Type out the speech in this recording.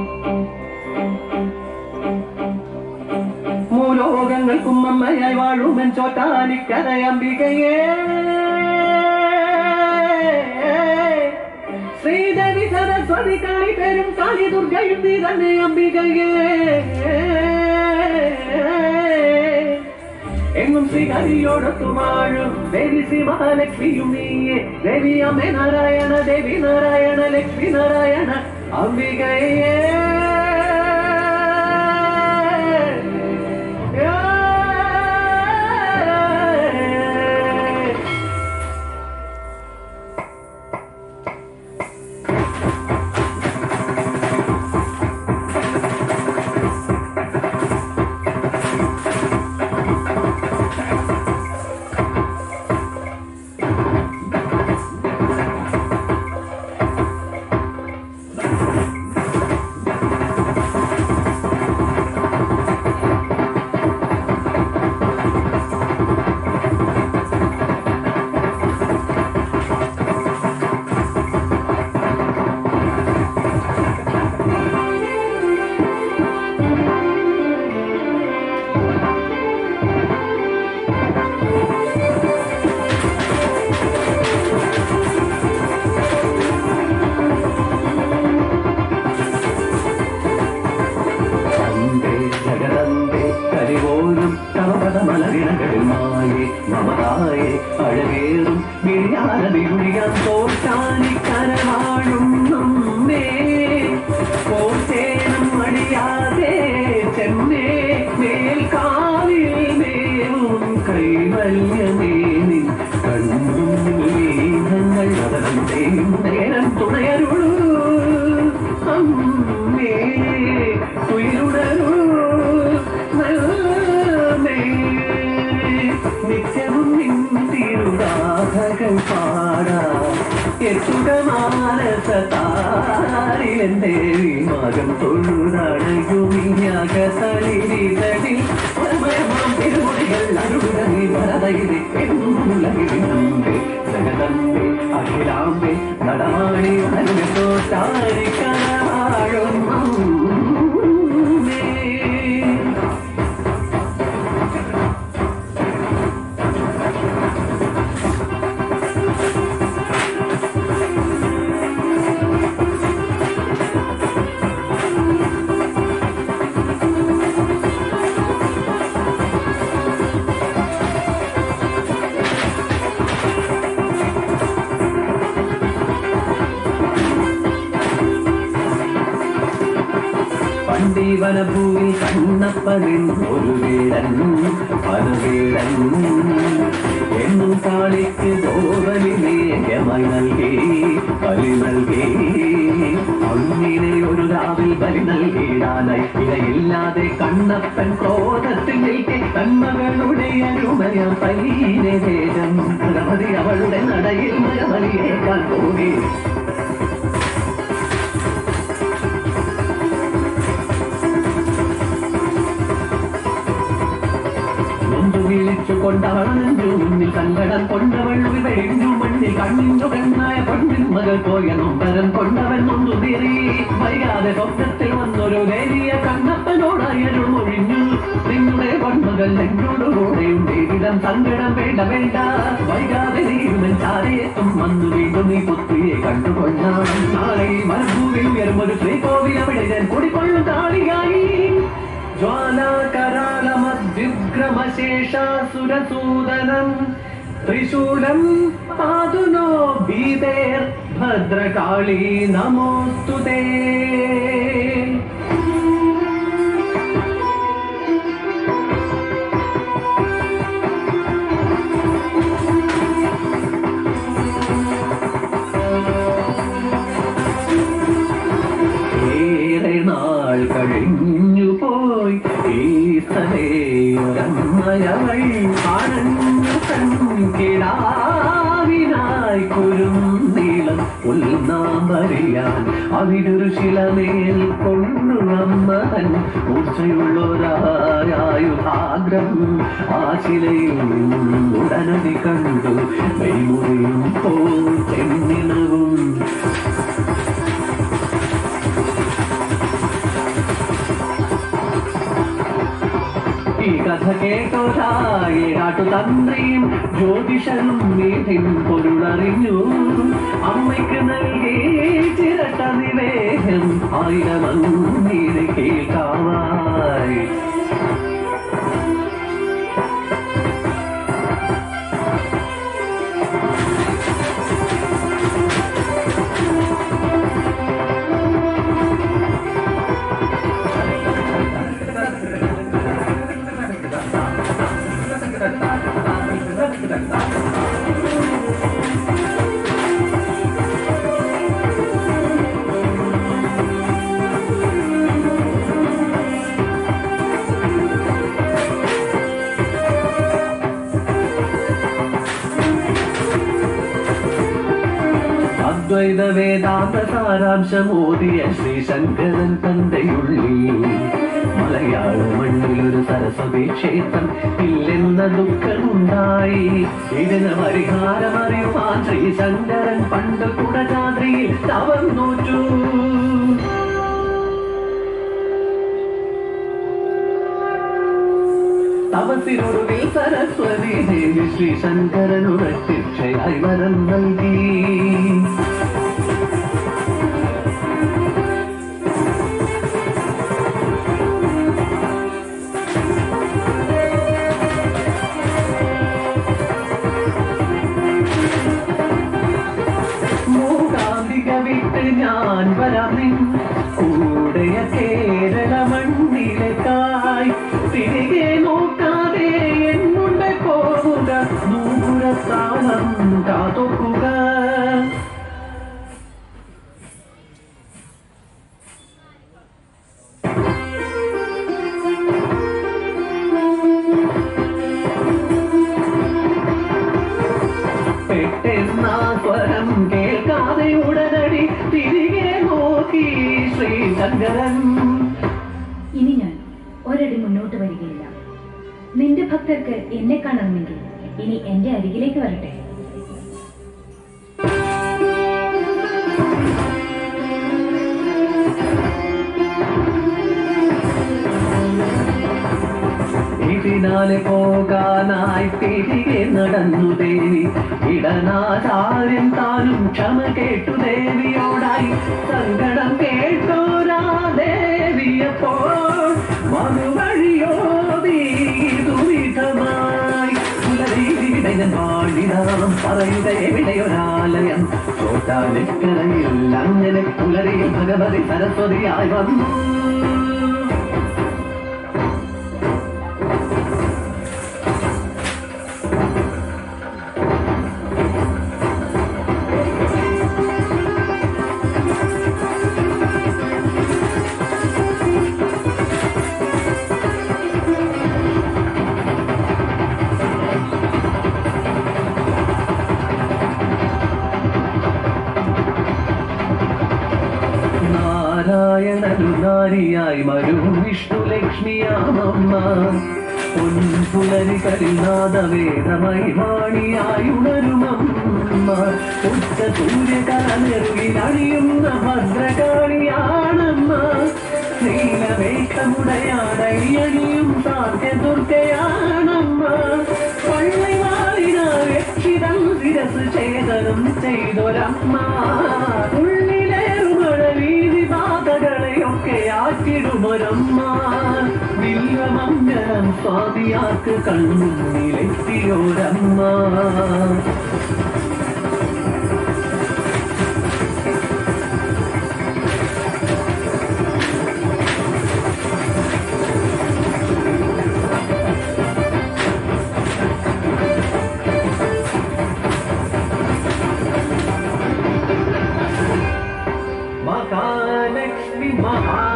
മൂലോകങ്ങൾക്കും അമ്മയായി വാഴുമൻ ചോറ്റാനിക്കരയംബികയേ ശ്രീദേവി സരസ്വതി കളി പേരും കാളി ദുർഗയും നീ തന്നെ അംബികയേ എങ്ങും ശ്രീഹരിയോടൊത്തു വാഴും ദേവി ശ്രീ മഹാലക്ഷ്മിയും നീയെ ദേവി അമ്മ നാരായണ ദേവി നാരായണ ലക്ഷ്മി നാരായണ അംബികയേ അമ്പേ ജഗദമ്പേ കരിപോലും തവപദമലകിടകളിൽ മായേ മമതായേ അഴകേറും വിഴിയാനതി കുഴിയാൻ തോട്ടാനിക്കരവാഴും നമ്മേ കോട്ടേനം അടിയാതെ ചെമ്മേ മേൽക്കാവിൽ മേവും കൈവല്യമേ നിൻ കണ്ണും നീങ്ങൾ അവരന്തേ നേരം തുണയരുളൂ അമ്മേ തുയിലുടരൂ നല്ലമേ നിത്യവും നിൻ തിരുരാധകൾ പാടാം എത്തുക മാനസതാരിലെന്റെ മകം തൊഴുതണയുമിഞ്ഞകതളിരിതടിൽ ഒരുമയമാം തിരുമുടികൾ അരുളുക നീ വരതയിലെ എന്നുലകിലുണ്ടേ ജഗതമ്പേ അഖിലാമ്പേ നടമാണി അനുഗതോ താരിക്കരവാഴും അമ്മേ പണ്ടീവനഭൂമി കണ്ണപ്പനിൻ ഒരു വീടൻ പനവീടൻ എന്നും കാളിക്ക് ഗോവലി നേയമായി നൽകി ബലി നൽകി അങ്ങിനെ ഒരു രാവിൽ ബലി നൽകിയിടാനായി ഇടയില്ലാതെ കണ്ണപ്പൻ ക്രോധത്തിൽ നിൽക്കെ തന്മകളുടെ അരുമയ പൈനെ വേദം ഭഗവതി അവളുടെ നടയിൽ മരമലിയേക്കാൻ പോകി നൊന്തു വിളിച്ചു കൊണ്ടവളു മുന്നിൽ സങ്കടം കൊണ്ടവൾ വെഴിഞ്ഞു മണ്ണിൽ കണ്ണിഞ്ഞു കണ്ണായ പെണ്ണിൻ മകൾ പോയ നൊമ്പരം കൊണ്ടവൻ നൊന്തു തിരി വൈകാതെ സ്വപ്നത്തിൽ വന്നൊരു ദേവിയ കണ്ണപ്പനോടായരുൾ മൊഴിഞ്ഞു നിങ്ങളുടെ പൊന്മകൾ എന്നോട് കൂടെയുണ്ട് ഇവിടം സങ്കടം വേണ്ട വേണ്ട വൈകാതെ നീരുമൻ ചാരയെത്തും വന്നു വീണ്ടും നീ പുത്രിയെ കണ്ടുകൊള്ളാം നാളെ മരുഭൂമിൽ ഉയരുമൊരു ശ്രീകോവിൽ അവിടെ ഞാൻ കുടിക്കൊള്ളും താളിയായി ज्वालाकरालमद्युग्रमशेषासुरसूदनं त्रिशूलं पातु नो भीतेर्भद्रकाली नमोऽस्तु ते ഏറെ നാൾ കഴിഞ്ഞു പോയി ഈസലേ ഒരമ്മയവൾ അണഞ്ഞു കൺകിടാവിനായി കുരുന്നീളം ഉൽനാമറിയാൻ അവിടൊരു ശിലമേൽ കൊണ്ടു അമ്മൻ മൂർച്ചയുള്ളൊരായുധാഗ്രം ആ ശിലയിൽ നിന്നും ഉടനടി കണ്ടു മെയ്മുറിയും പോൽ ചെന്നിണവും കഥ കേട്ടോരാട്ടു തന്ത്രിയും ജ്യോതിഷനും നീതിൻ പൊരുളറിഞ്ഞു അമ്മയ്ക്ക് നൽകി ചിരട്ട നിവേദം ആയിരമന്നീര് കേൾക്കാവായി അദ്വൈത വേദാന്ത സാരാംശമോദിയ ശ്രീ ശങ്കരൻ തന്തയുള്ളി മലയാള മണ്ണിലൊരു സരസ്വതി ക്ഷേത്രം ഇല്ലെന്ന ദുഃഖമുണ്ടായി ഇതിന് പരിഹാരമറിയുവാൻ ശ്രീ ശങ്കരൻ പണ്ട് കുടജാദ്രിയിൽ തവം നോറ്റു തപസിനൊടുവിൽ സരസ്വതി ദേവി ശ്രീ ശങ്കരനുടെ ശിക്ഷയായി വരം നൽകി മൂകാംബിക വിട്ട് ഞാൻ വരാം നിൻ കൂടെയ കേരള മണ്ണിലേക്കായി തിരികെ നോക്കാതെ എന്നുണ്ട് പോവുക നൂപുരത്താളം കാതൊക്കുക പെട്ടെന്ന സ്വരം കേൾക്കാതെ ഉടനടി തിരികെ നോക്കി ശ്രീശങ്കരൻ ഇനി ഞാൻ ഒരടി മുന്നോട്ട് വരികയില്ല നിന്റെ ഭക്തർക്ക് എന്നെ കാണണമെങ്കിൽ ഇനി എന്റെ അരികിലേക്ക് വരട്ടെ ഇതിനാലെ പോകാനായി തിരികെ നടന്നു ദേവി ഇടനാചാര്യൻ താനും ക്ഷമ കേട്ടു ദേവിയോടായി സങ്കടം കേട്ടോരാ ദേവിയപ്പോൾ മറുവഴിയോടി ദുരിതമായി പുലരീവിടയൻ വാഴിനാം പറയുക എവിടെയൊരാലയം ചോട്ടാനിക്കരയിൽ അങ്ങനെ പുലരിയിൽ ഭഗവതി സരസ്വതിയായി വന്നു നാരായണനു നാരിയായി മരു വിഷ്ണു ലക്ഷ്മിയാമമ്മ പൊൻപുലരികളിൽ നാദവേദമായി വാണിയായി ഉണരുമമ്മ ഉച്ച സൂര്യകലനെറുകിൽ അണിയുന്ന ഭദ്രകാളിയാണമ്മ നീലമേഘമുടയാടയണിയും സാധ്യ ദുർഗയാണമ്മ പള്ളിവാളിന രക്ഷിതം ശിരസ് ഛേദനം ചെയ്തൊരമ്മ ഉള്ളിലേറുമഴ വീതി പാതകളെയൊക്കെ ആക്കിടുമൊരമ്മ വില്ലമംഗലം സ്വാതിയാക്ക് കണ്ണുന്നിലെത്തിയോരമ്മ മഹാലക്ഷ്മി മഹാ